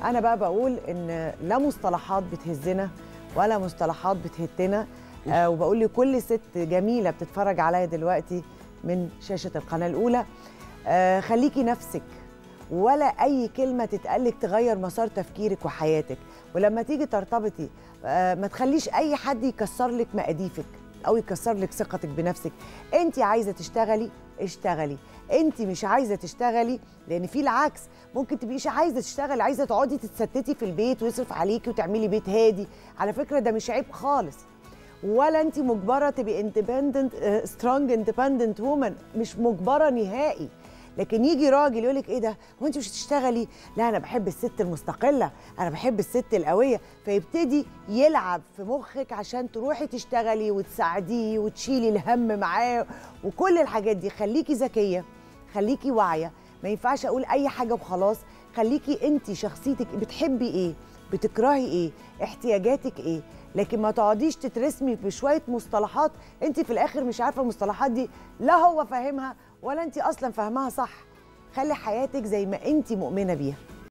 انا بقى بقول ان لا مصطلحات بتهزنا ولا مصطلحات بتهتنا آه وبقول لكل ست جميله بتتفرج عليا دلوقتي من شاشه القناه الاولى آه خليكي نفسك ولا اي كلمه تتقالك تغير مسار تفكيرك وحياتك ولما تيجي ترتبطي آه ما تخليش اي حد يكسر لك مقاديفك او يكسر لك ثقتك بنفسك انت عايزه تشتغلي اشتغلي انت مش عايزه تشتغلي لان في العكس ممكن تبقيش عايزه تشتغلي عايزه تقعدي تتستتي في البيت ويصرف عليكي وتعملي بيت هادي على فكره ده مش عيب خالص ولا انت مجبره تبقي اندبندنت سترونج اندبندنت وومن مش مجبره نهائي لكن يجي راجل يقول لك ايه ده هو انت مش هتشتغلي لا انا بحب الست المستقله انا بحب الست القويه فيبتدي يلعب في مخك عشان تروحي تشتغلي وتساعديه وتشيلي الهم معاه وكل الحاجات دي خليكي ذكيه خليكي واعيه ما ينفعش اقول اي حاجه وخلاص خليكي انت شخصيتك بتحبي ايه بتكرهي ايه احتياجاتك ايه لكن ما تقعديش تترسمي بشويه مصطلحات انت في الاخر مش عارفه المصطلحات دي لا هو فاهمها ولا انت اصلا فاهماها صح خلي حياتك زي ما انت مؤمنه بيها